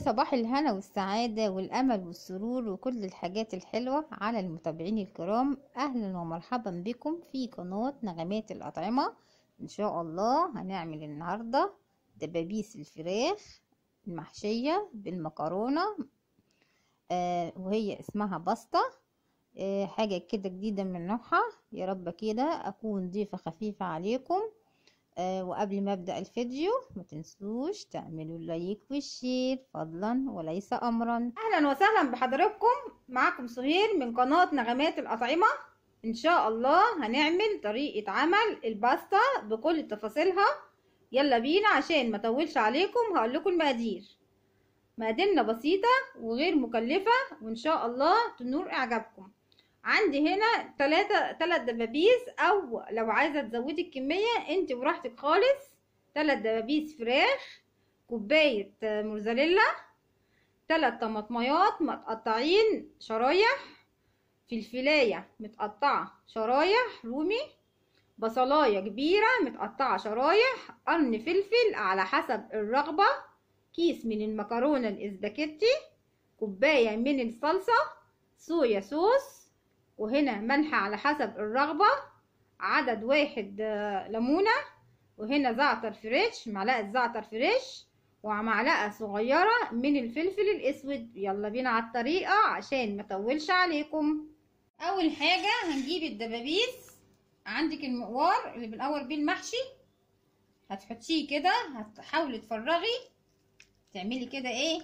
صباح الهنا والسعادة والأمل والسرور وكل الحاجات الحلوة على المتابعين الكرام أهلا ومرحبا بكم في قناة نغمات الأطعمة إن شاء الله هنعمل النهاردة دبابيس الفراخ المحشية بالمكرونة آه وهي اسمها باستا آه حاجة كده جديدة من نوعها يا رب كده أكون ضيفة خفيفة عليكم آه وقبل ما ابدا الفيديو ما تنسوش تعملوا اللايك والشير فضلا وليس امرا اهلا وسهلا بحضراتكم معكم سهير من قناه نغمات الاطعمه ان شاء الله هنعمل طريقه عمل الباستا بكل تفاصيلها يلا بينا عشان ما اطولش عليكم هقول لكم المقادير مقاديرنا بسيطه وغير مكلفه وان شاء الله تنور اعجابكم عندي هنا تلاتة تلات دبابيس او لو عايزه تزودي الكميه انت براحتك خالص تلات دبابيس فراخ كوبايه موزاريلا تلات طماطميات متقطعين شرايح فلفلايه متقطعه شرايح رومي بصلايه كبيره متقطعه شرايح قرن فلفل على حسب الرغبه كيس من المكرونه الاسباجيتي كوبايه من الصلصه صويا صوص وهنا ملح على حسب الرغبة عدد واحد ليمونة وهنا زعتر فريش معلقة زعتر فريش ومعلقة صغيرة من الفلفل الأسود يلا بينا على الطريقة عشان ما اطولش عليكم أول حاجة هنجيب الدبابيس عندك المقوار اللي بنقور بيه المحشي هتحطيه كده هتحاولي تفرغي تعملي كده ايه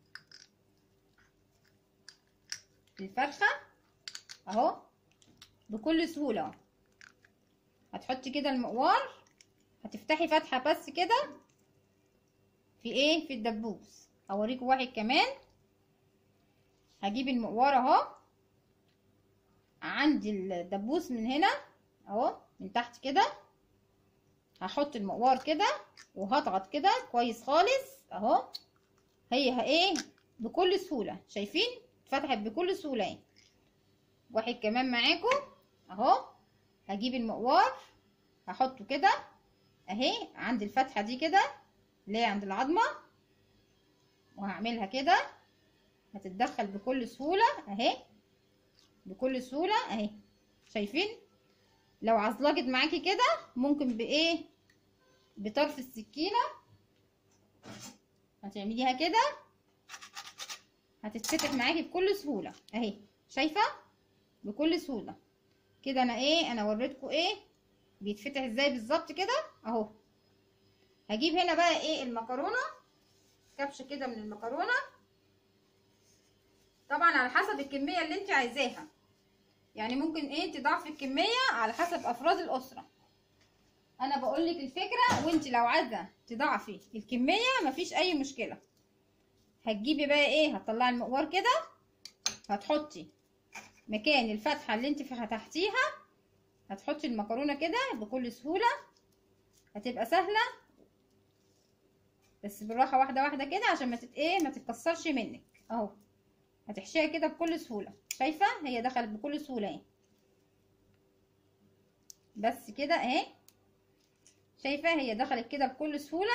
الفرخه اهو بكل سهولة اهو هتحطي كده المقوار هتفتحي فتحة بس كده في ايه في الدبوس هوريكم واحد كمان هجيب المقوار اهو عندي الدبوس من هنا اهو من تحت كده هحط المقوار كده وهضغط كده كويس خالص اهو هي ايه بكل سهولة شايفين اتفتحت بكل سهولة اهي واحد كمان معاكم اهو هجيب المقوار هحطه كده اهي عند الفتحه دي كده اللي هي عند العظمه وهعملها كده هتتدخل بكل سهوله اهي بكل سهوله اهي شايفين لو عصلجت معاكي كده ممكن بايه بطرف السكينه هتعمليها كده هتتفتح معاكي بكل سهوله اهي شايفه بكل سهوله كده انا ايه انا وريتكم ايه بيتفتح ازاي بالظبط كده اهو هجيب هنا بقى ايه المكرونه كبشه كده من المكرونه طبعا على حسب الكميه اللي انت عايزاها يعني ممكن ايه تضاعفي الكميه على حسب افراد الاسره انا بقول لك الفكره وانت لو عايزه تضاعفي الكميه مفيش اي مشكله هتجيبي بقى ايه هتطلعي المقوار كده هتحطي مكان الفتحة اللي انت فتحتيها هتحطي المكرونة كده بكل سهولة هتبقى سهلة بس بالراحة واحدة واحدة كده عشان ما تت ايه ما تتكسرش منك اهو هتحشيها كده بكل سهولة شايفة هي دخلت بكل سهولة اهي بس كده اهي شايفة هي دخلت كده بكل سهولة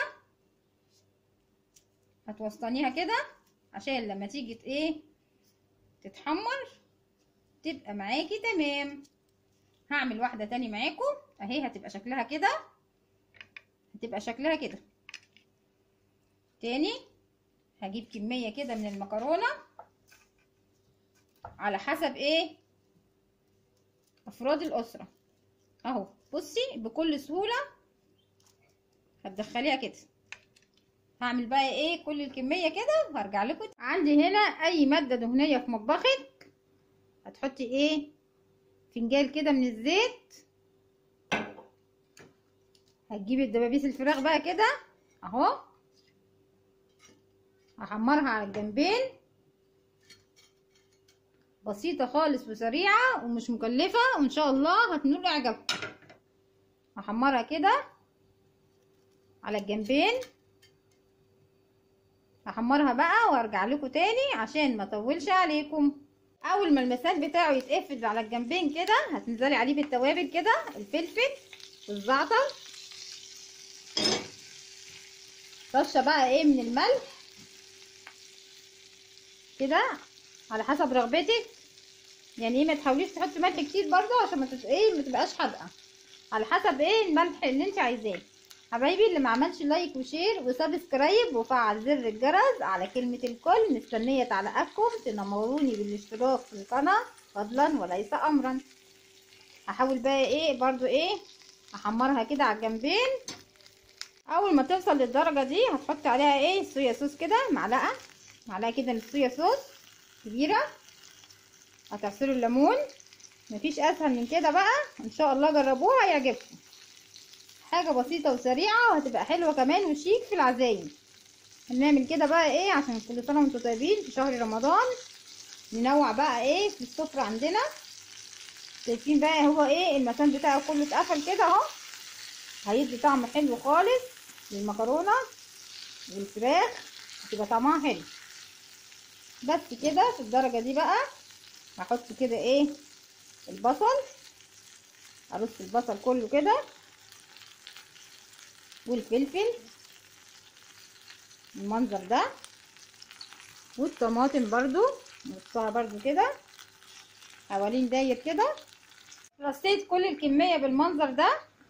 هتوسطنيها كده عشان لما تيجي ايه تتحمر تبقى معاكي تمام هعمل واحدة تاني معاكم اهي هتبقى شكلها كده هتبقى شكلها كده تاني هجيب كمية كده من المكرونة على حسب ايه افراد الاسرة اهو بصي بكل سهولة هتدخليها كده هعمل بقى ايه كل الكمية كده وهرجع لكم عندي هنا اي مادة دهنية في مطبخك هتحطي ايه فنجان كده من الزيت هتجيبي الدبابيس الفراخ بقى كده اهو هحمرها على الجنبين بسيطة خالص وسريعة ومش مكلفة وان شاء الله هتنول اعجابكم هحمرها كده على الجنبين هحمرها بقى وارجع لكم تاني عشان ما اطولش عليكم اول ما المسام بتاعه يتقفل على الجنبين كده هتنزلي عليه بالتوابل كده الفلفل والزعتر رشه بقى ايه من الملح كده على حسب رغبتك يعني ايه ما تحاوليش تحطي ملح كتير برضو عشان ما تبقى ايه ما تبقاش حادقه على حسب ايه الملح اللي انت عايزاه حبايبي اللي ما عملش لايك وشير وسبسكرايب وفعل زر الجرس على كلمة الكل مستنية تعليقاتكم تنوروني بالاشتراك في القناة فضلا وليس امرا هحاول بقى ايه برضو ايه احمرها كده على الجنبين اول ما توصل للدرجة دي هتحطي عليها ايه صويا صوص كده معلقة معلقة كده من الصويا صوص كبيرة هتعصروا الليمون مفيش اسهل من كده بقى ان شاء الله جربوها هيعجبكم حاجه بسيطه وسريعه وهتبقى حلوه كمان وشيك في العزايم هنعمل كده بقى ايه عشان كل سنه وانتم طيبين في شهر رمضان ننوع بقى ايه في السفره عندنا شايفين بقى هو ايه المكان بتاعه كله اتقفل كده اهو هيدي طعم حلو خالص للمكرونه والفراخ هتبقى طعمها حلو بس كده في الدرجه دي بقى هحط كده ايه البصل ارص البصل كله كده والفلفل المنظر ده والطماطم برضو نقصها برضو كده حوالين داير كده رصيت كل الكمية بالمنظر ده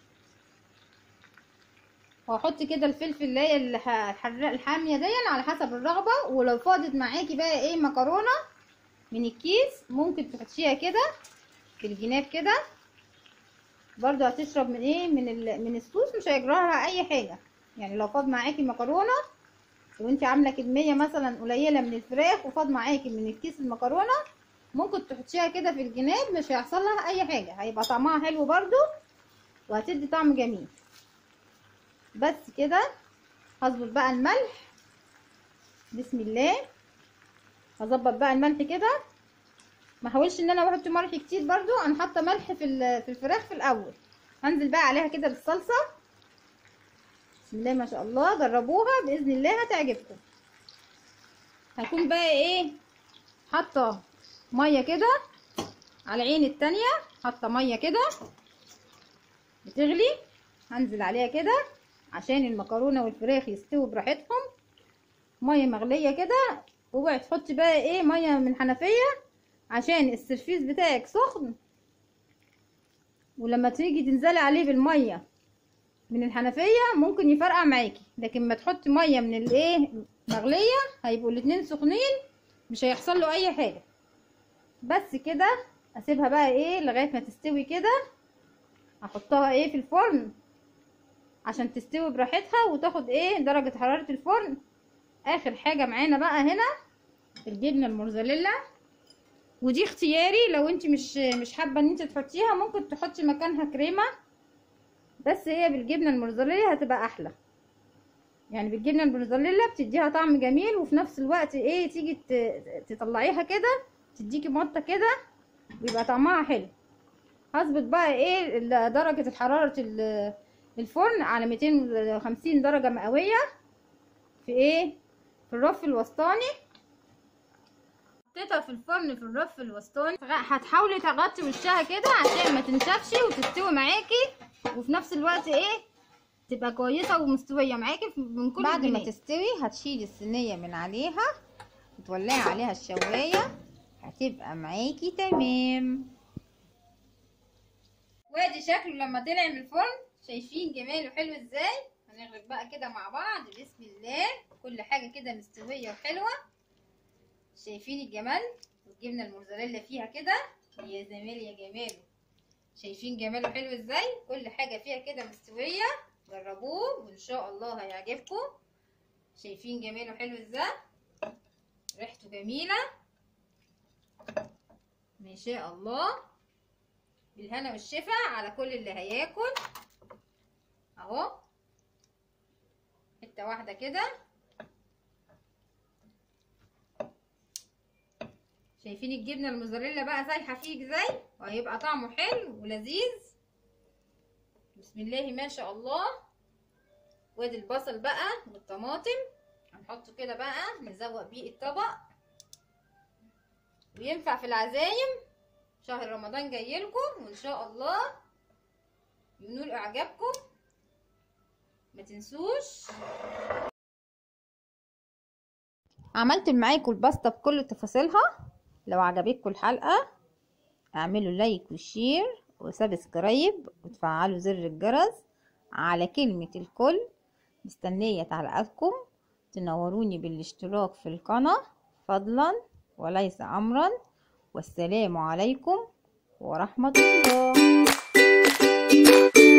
وهحط كده الفلفل اللي هي الحامية دي على حسب الرغبة ولو فاضت معاكي بقى ايه مكرونة من الكيس ممكن تحطيها كده في الجناب كده برضو هتشرب من ايه من من الصوص مش هيجراها اي حاجه يعني لو فاض معاكي مكرونه وانت عامله كميه مثلا قليله من الفراخ وفاض معاكي من الكيس المكرونه ممكن تحطيها كده في الجناب مش هيحصل لها اي حاجه هيبقى طعمها حلو برضو وهتدي طعم جميل بس كده هظبط بقى الملح بسم الله هظبط بقى الملح كده ما حاولش ان انا احط ملح كتير برضو انا حاطه ملح في في الفراخ في الاول هنزل بقى عليها كده بالصلصه بسم الله ما شاء الله جربوها باذن الله هتعجبكم هكون بقى ايه حاطه ميه كده على العين التانية حاطه ميه كده بتغلي هنزل عليها كده عشان المكرونه والفراخ يستووا براحتهم ميه مغليه كده اوعي تحطي بقى ايه ميه من حنفيه عشان السرفيس بتاعك سخن ولما تيجي تنزلي عليه بالميه من الحنفيه ممكن يفرقع معاكي لكن ما تحطي ميه من الايه مغليه هيبقوا الاتنين سخنين مش هيحصل له اي حاجه بس كده اسيبها بقى ايه لغايه ما تستوي كده احطها ايه في الفرن عشان تستوي براحتها وتاخد ايه درجه حراره الفرن اخر حاجه معانا بقى هنا الجبنه الموزاريلا ودي اختياري لو انت مش مش حابه ان انت تحطيها ممكن تحطي مكانها كريمه بس هي بالجبنه الموزاريلا هتبقى احلى يعني بالجبنه الموزاريلا بتديها طعم جميل وفي نفس الوقت ايه تيجي تطلعيها كده تديكي مطه كده ويبقى طعمها حلو هظبط بقى ايه درجه حراره الفرن على 250 درجه مئويه في ايه في الرف الوسطاني حطيتها في الفرن في الرف الوسطاني هتحاولي تغطي وشها كده عشان ما تنشفش وتستوي معاكي وفي نفس الوقت ايه تبقى كويسه ومستويه معاكي من كل بعد ما الجناب. تستوي هتشيلي الصينيه من عليها وتولعي عليها الشوايه هتبقى معاكي تمام وادي شكله لما طلع من الفرن شايفين جماله حلو ازاي هنغرف بقى كده مع بعض بسم الله كل حاجه كده مستويه وحلوه شايفين الجمال والجبنه الموزاريلا فيها كده يا زميل يا جماله شايفين جماله حلو ازاي كل حاجه فيها كده مستويه جربوه وان شاء الله هيعجبكم شايفين جماله حلو ازاي ريحته جميله ما شاء الله بالهنا والشفا على كل اللي هياكل اهو حته واحده كده شايفين الجبنه الموزاريلا بقى سايحه فيه ازاي وهيبقى طعمه حلو ولذيذ بسم الله ما شاء الله وادي البصل بقى والطماطم هنحطه كده بقى نزوق بيه الطبق وينفع في العزايم شهر رمضان جاي لكم وان شاء الله ينول اعجابكم ما تنسوش عملت معاكم الباستا بكل تفاصيلها لو عجبتكم الحلقة اعملوا لايك وشير وسبسكرايب وتفعلوا زر الجرس على كلمة الكل مستنية تعليقاتكم تنوروني بالاشتراك في القناة فضلا وليس أمرا والسلام عليكم ورحمة الله